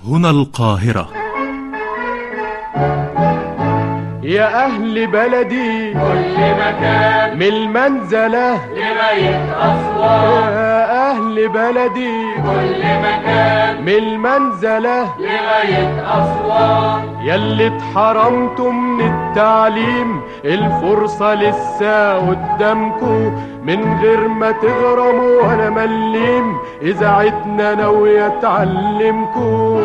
هنا القاهرة يا أهل بلدي كل مكان من المنزلة لغاية أسوان يا أهل بلدي كل مكان من المنزلة لغاية أسوان ياللي اتحرمتوا من التعليم الفرصة لسه قدامكوا من غير ما تغرموا ولا مليم إذاعتنا ناوية تعلمكوا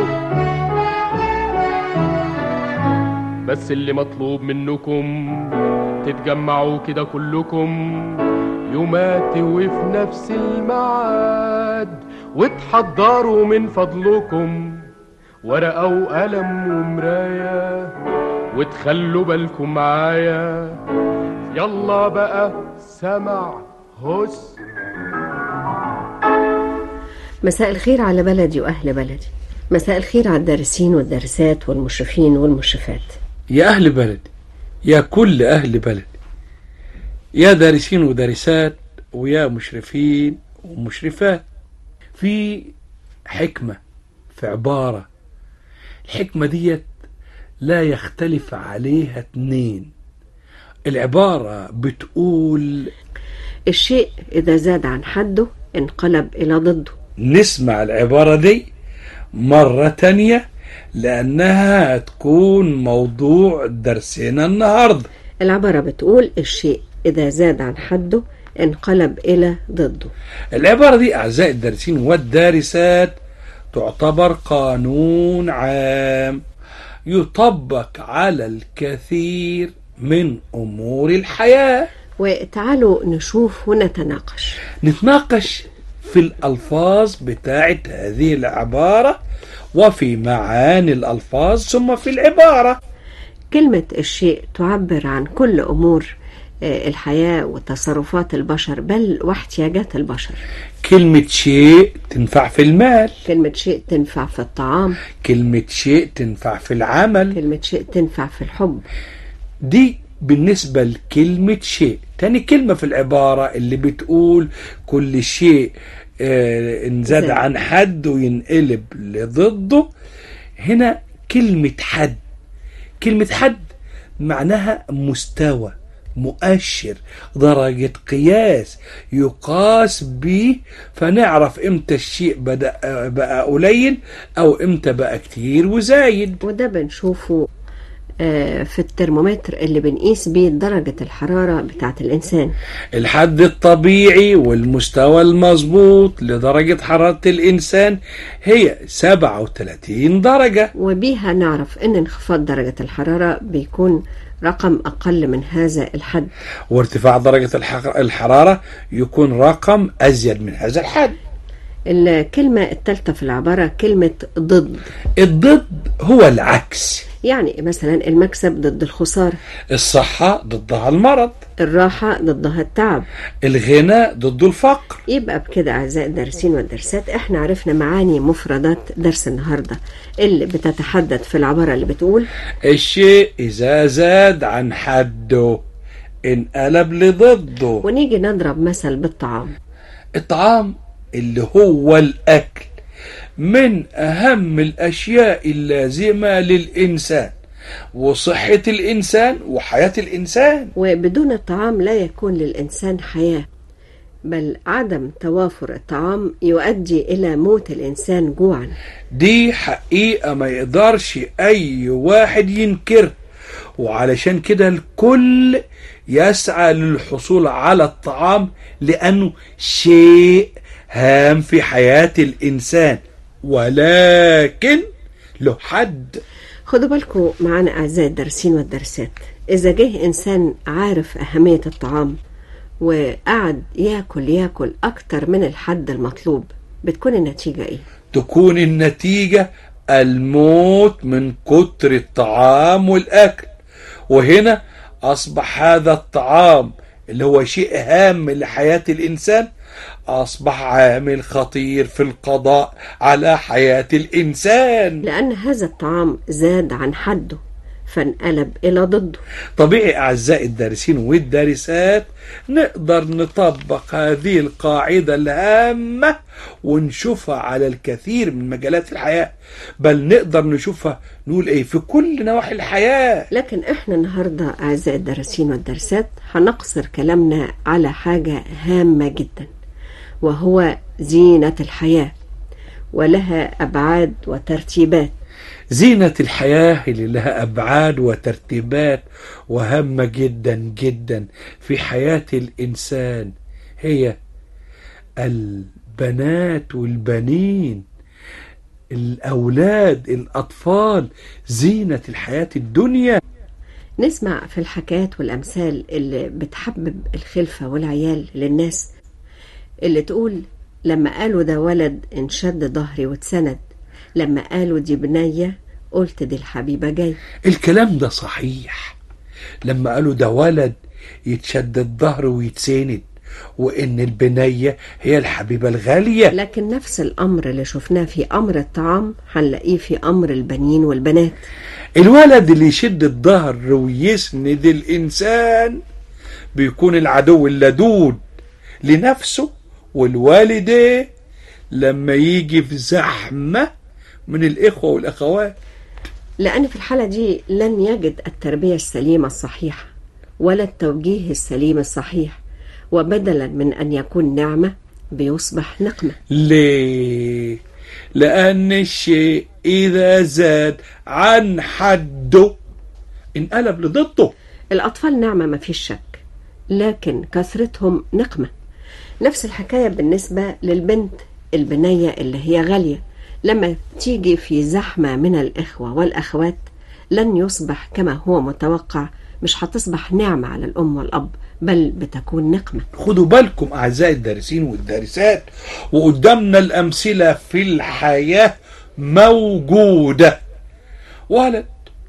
بس اللي مطلوب منكم تتجمعوا كده كلكم يوماتي وفي نفس الميعاد وتحضروا من فضلكم ورقة وقلم ومراية وتخلوا بالكم معايا يلا بقى سمع هس مساء الخير على بلدي وأهل بلدي مساء الخير على الدارسين والدارسات والمشرفين والمشرفات يا أهل بلد يا كل أهل بلد يا دارسين ودارسات ويا مشرفين ومشرفات في حكمة في عبارة الحكمة ديت لا يختلف عليها اتنين العبارة بتقول الشيء إذا زاد عن حده انقلب إلى ضده نسمع العبارة دي مرة تانية لأنها هتكون موضوع درسنا النهاردة العبارة بتقول الشيء إذا زاد عن حده انقلب إلى ضده العبارة دي أعزائي الدارسين والدارسات تعتبر قانون عام يطبق على الكثير من أمور الحياة وتعالوا نشوف ونتناقش نتناقش في الألفاظ بتاعت هذه العبارة وفي معاني الألفاظ ثم في العبارة كلمة الشيء تعبر عن كل أمور آه، الحياة وتصرفات البشر بل واحتياجات البشر كلمة شيء تنفع في المال كلمة شيء تنفع في الطعام كلمة شيء تنفع في العمل كلمة شيء تنفع في الحب دي بالنسبة لكلمة شيء تاني كلمة في العبارة اللي بتقول كل شيء آه، إن زاد زاد. عن حد وينقلب لضده هنا كلمة حد كلمة حد معناها مستوى مؤشر درجة قياس يقاس به فنعرف امتى الشيء بدأ بقى قليل او امتى بقى كتير وزايد وده بنشوفه آه، في الترمومتر اللي بنقيس بيه درجة الحرارة بتاعة الإنسان الحد الطبيعي والمستوى المظبوط لدرجة حرارة الإنسان هي 37 درجة وبيها نعرف إن انخفاض درجة الحرارة بيكون رقم أقل من هذا الحد وارتفاع درجة الح- الحرارة يكون رقم أزيد من هذا الحد الكلمة الثالثة في العبارة كلمة ضد الضد هو العكس يعني مثلا المكسب ضد الخسارة الصحة ضدها المرض الراحة ضدها التعب الغنى ضد الفقر يبقى بكده أعزائي الدارسين والدرسات احنا عرفنا معاني مفردات درس النهاردة اللي بتتحدث في العبارة اللي بتقول الشيء إذا زاد عن حده انقلب لضده ونيجي نضرب مثل بالطعام الطعام اللي هو الأكل من أهم الأشياء اللازمة للإنسان وصحة الإنسان وحياة الإنسان وبدون الطعام لا يكون للإنسان حياة بل عدم توافر الطعام يؤدي إلى موت الإنسان جوعا دي حقيقة ما يقدرش أي واحد ينكر وعلشان كده الكل يسعى للحصول على الطعام لأنه شيء هام في حياة الإنسان ولكن له حد خدوا بالكم معانا أعزائي الدارسين والدارسات إذا جه إنسان عارف أهمية الطعام وقعد ياكل ياكل أكتر من الحد المطلوب بتكون النتيجة إيه؟ تكون النتيجة الموت من كتر الطعام والأكل وهنا أصبح هذا الطعام اللي هو شيء هام لحياة الإنسان أصبح عامل خطير في القضاء على حياة الإنسان لأن هذا الطعام زاد عن حده فانقلب إلى ضده طبيعي أعزائي الدارسين والدارسات نقدر نطبق هذه القاعدة الهامة ونشوفها على الكثير من مجالات الحياة بل نقدر نشوفها نقول إيه في كل نواحي الحياة لكن احنا النهاردة أعزائي الدارسين والدارسات هنقصر كلامنا على حاجة هامة جدا وهو زينة الحياة ولها أبعاد وترتيبات زينة الحياة اللي لها أبعاد وترتيبات وهامة جدا جدا في حياة الإنسان هي البنات والبنين الأولاد الأطفال زينة الحياة الدنيا نسمع في الحكايات والأمثال اللي بتحبب الخلفة والعيال للناس اللي تقول لما قالوا ده ولد انشد ظهري واتسند لما قالوا دي بنية قلت دي الحبيبة جاي الكلام ده صحيح لما قالوا ده ولد يتشد الظهر ويتسند وإن البنية هي الحبيبة الغالية لكن نفس الأمر اللي شفناه في أمر الطعام هنلاقيه في أمر البنين والبنات الولد اللي يشد الظهر ويسند الإنسان بيكون العدو اللدود لنفسه والوالدة لما يجي في زحمة من الإخوة والأخوات لأن في الحالة دي لن يجد التربية السليمة الصحيحة ولا التوجيه السليم الصحيح وبدلا من أن يكون نعمة بيصبح نقمة ليه؟ لأن الشيء إذا زاد عن حده انقلب لضده الأطفال نعمة ما فيش شك لكن كثرتهم نقمة نفس الحكاية بالنسبة للبنت البنية اللي هي غالية لما تيجي في زحمة من الإخوة والأخوات لن يصبح كما هو متوقع مش هتصبح نعمة على الأم والأب بل بتكون نقمة خدوا بالكم أعزائي الدارسين والدارسات وقدامنا الأمثلة في الحياة موجودة ولد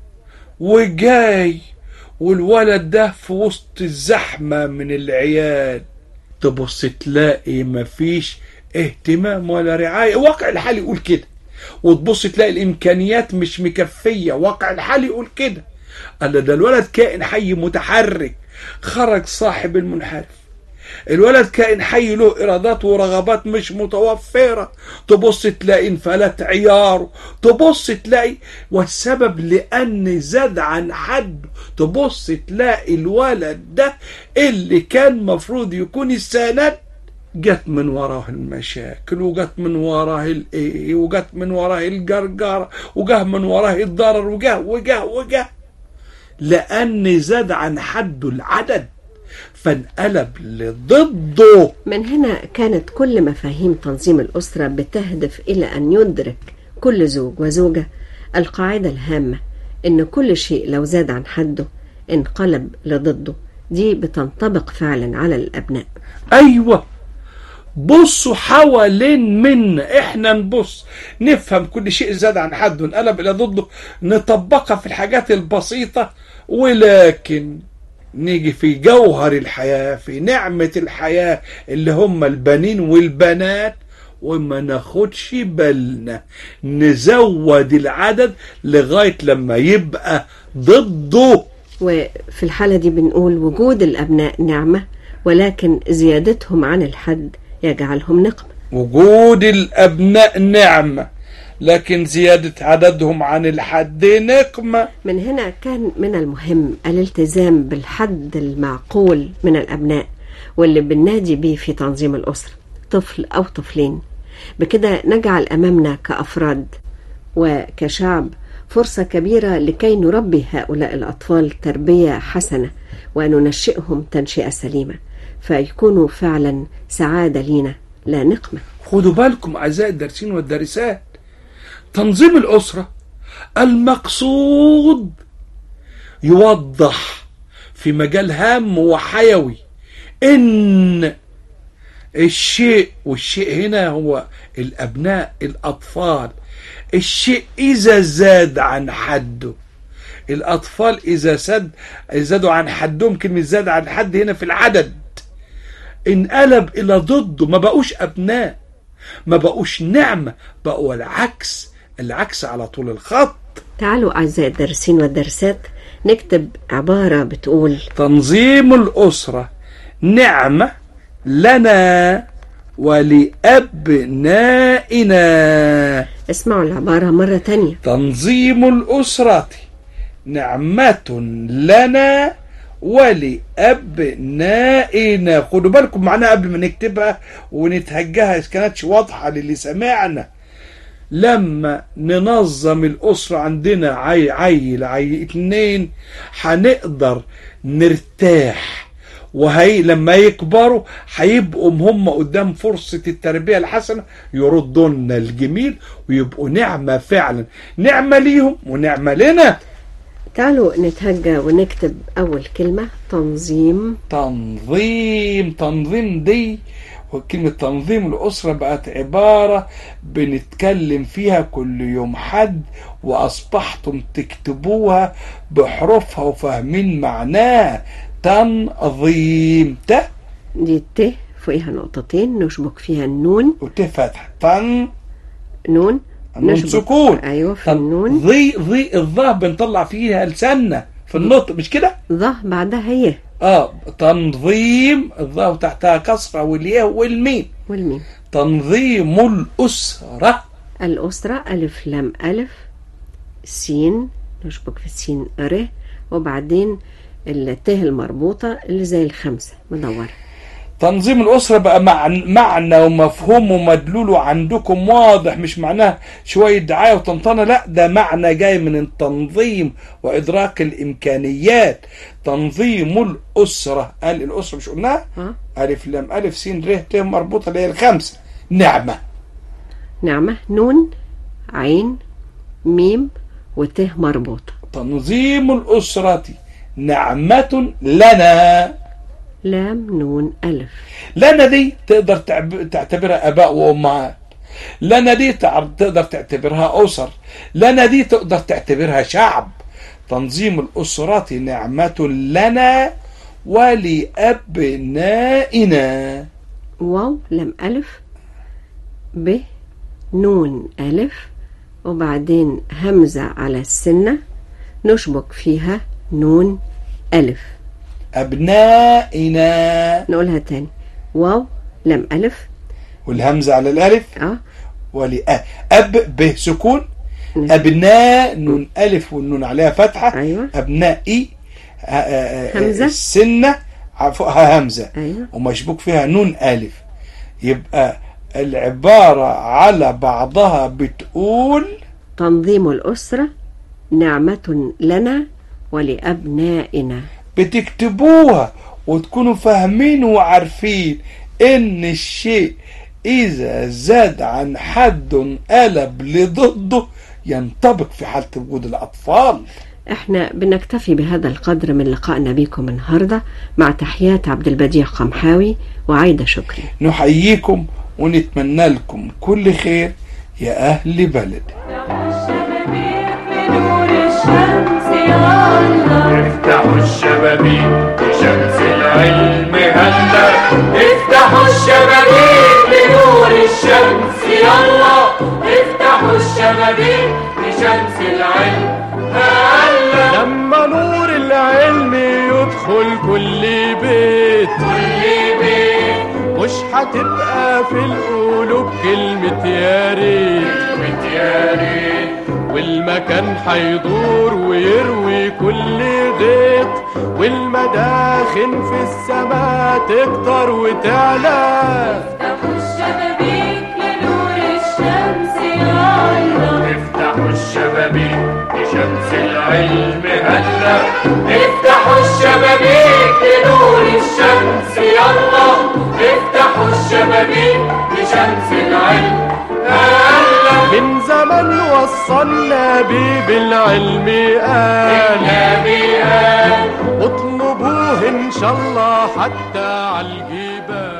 وجاي والولد ده في وسط الزحمة من العيال تبص تلاقي مفيش اهتمام ولا رعاية واقع الحال يقول كده وتبص تلاقي الإمكانيات مش مكفية واقع الحال يقول كده قال ده الولد كائن حي متحرك خرج صاحب المنحرف الولد كائن حي له إرادات ورغبات مش متوفرة تبص تلاقي انفلت عياره تبص تلاقي والسبب لأن زاد عن حده تبص تلاقي الولد ده اللي كان مفروض يكون السند جت من وراه المشاكل وجت من وراه الايه وجت من وراه الجرجرة وجه من وراه الضرر وجه وجه وجه لأن زاد عن حده العدد فانقلب لضده من هنا كانت كل مفاهيم تنظيم الأسرة بتهدف إلى أن يدرك كل زوج وزوجة القاعدة الهامة إن كل شيء لو زاد عن حده انقلب لضده دي بتنطبق فعلا على الأبناء أيوة بصوا حوالين منا احنا نبص نفهم كل شيء زاد عن حده انقلب الى ضده نطبقها في الحاجات البسيطة ولكن نيجي في جوهر الحياة في نعمة الحياة اللي هم البنين والبنات وما ناخدش بالنا نزود العدد لغاية لما يبقى ضده وفي الحالة دي بنقول وجود الأبناء نعمة ولكن زيادتهم عن الحد يجعلهم نقمة وجود الأبناء نعمة لكن زيادة عددهم عن الحد نقمة من هنا كان من المهم الالتزام بالحد المعقول من الأبناء واللي بننادي بيه في تنظيم الأسرة طفل أو طفلين بكده نجعل أمامنا كأفراد وكشعب فرصة كبيرة لكي نربي هؤلاء الأطفال تربية حسنة وننشئهم تنشئة سليمة فيكونوا فعلا سعادة لينا لا نقمة خدوا بالكم أعزائي الدارسين والدارسات تنظيم الأسرة المقصود يوضح في مجال هام وحيوي إن الشيء والشيء هنا هو الأبناء الأطفال الشيء إذا زاد عن حده الأطفال إذا زاد زادوا عن حدهم كلمة زاد عن حد هنا في العدد انقلب إلى ضده ما بقوش أبناء ما بقوش نعمة بقوا العكس العكس على طول الخط تعالوا أعزائي الدارسين والدارسات نكتب عبارة بتقول تنظيم الأسرة نعمة لنا ولأبنائنا اسمعوا العبارة مرة تانية تنظيم الأسرة نعمة لنا ولأبنائنا خدوا بالكم معنا قبل ما نكتبها ونتهجها إذا كانتش واضحة للي سمعنا لما ننظم الأسرة عندنا عي عيل عي اتنين هنقدر نرتاح وهي لما يكبروا هيبقوا هم قدام فرصة التربية الحسنة يردوا لنا الجميل ويبقوا نعمة فعلا نعمة ليهم ونعمة لنا تعالوا نتهجى ونكتب أول كلمة تنظيم تنظيم تنظيم دي وكلمة تنظيم الأسرة بقت عبارة بنتكلم فيها كل يوم حد وأصبحتم تكتبوها بحروفها وفاهمين معناها تنظيم ت دي ت فوقيها نقطتين نشبك فيها النون وت فتح تن نون النون نشبك- سكون أيوة في طب النون ضي ضي الظه بنطلع فيها لساننا في النطق مش كده؟ ظه بعدها هي اه تنظيم الظه وتحتها كسره والياء والميم والميم تنظيم الأسرة الأسرة ألف لام ألف سين نشبك في السين ر وبعدين الت المربوطة اللي زي الخمسة مدورة تنظيم الأسرة بقى مع معنى ومفهوم ومدلوله عندكم واضح مش معناه شوية دعاية وطنطنة لا ده معنى جاي من التنظيم وإدراك الإمكانيات تنظيم الأسرة قال الأسرة مش قلناها ها ألف لام ألف سين ر ت مربوطة اللي هي الخمسة نعمة نعمة نون عين ميم وت مربوطة تنظيم الأسرة نعمة لنا لام نون ألف لنا دي تقدر تعب- تعتبرها اباء وامهات لنا دي تع- تقدر تعتبرها اسر لنا دي تقدر تعتبرها شعب تنظيم الاسرات نعمه لنا ولابنائنا واو لام ألف ب نون ألف وبعدين همزة على السنة نشبك فيها نون ألف ابنائنا نقولها تاني واو لام ألف والهمزه على الالف اه ولأ اب ب سكون ابناء نون الف والنون عليها فتحه أيوة. ابنائي آه، آه، آه، همزة. السنه فوقها همزه أيوة ومشبوك فيها نون ألف يبقى العبارة على بعضها بتقول تنظيم الأسرة نعمة لنا ولأبنائنا بتكتبوها وتكونوا فاهمين وعارفين ان الشيء اذا زاد عن حد قلب لضده ينطبق في حالة وجود الاطفال احنا بنكتفي بهذا القدر من لقائنا بكم النهاردة مع تحيات عبد البديع قمحاوي وعايدة شكري نحييكم ونتمنى لكم كل خير يا اهل بلد الشبابيك بنور الشمس يا الله افتحوا الشبابيك بشمس العلم هلا افتحوا الشبابيك بنور الشمس يلا افتحوا الشبابيك بشمس العلم هلا لما نور العلم يدخل كل بيت كل بيت مش هتبقى في القلوب كلمة يا ريت يا ريت والمكان هيدور ويروي كل غيط والمداخن في السماء تكتر وتعلى افتحوا الشبابيك لنور الشمس يا الله افتحوا الشبابيك لشمس العلم هلا افتحوا الشبابيك لنور الشمس يلا افتحوا الشبابيك لشمس العلم هلا من زمن وصلنا بيه بالعلم قال النبي قال اطلبوه ان شاء الله حتى عالجبال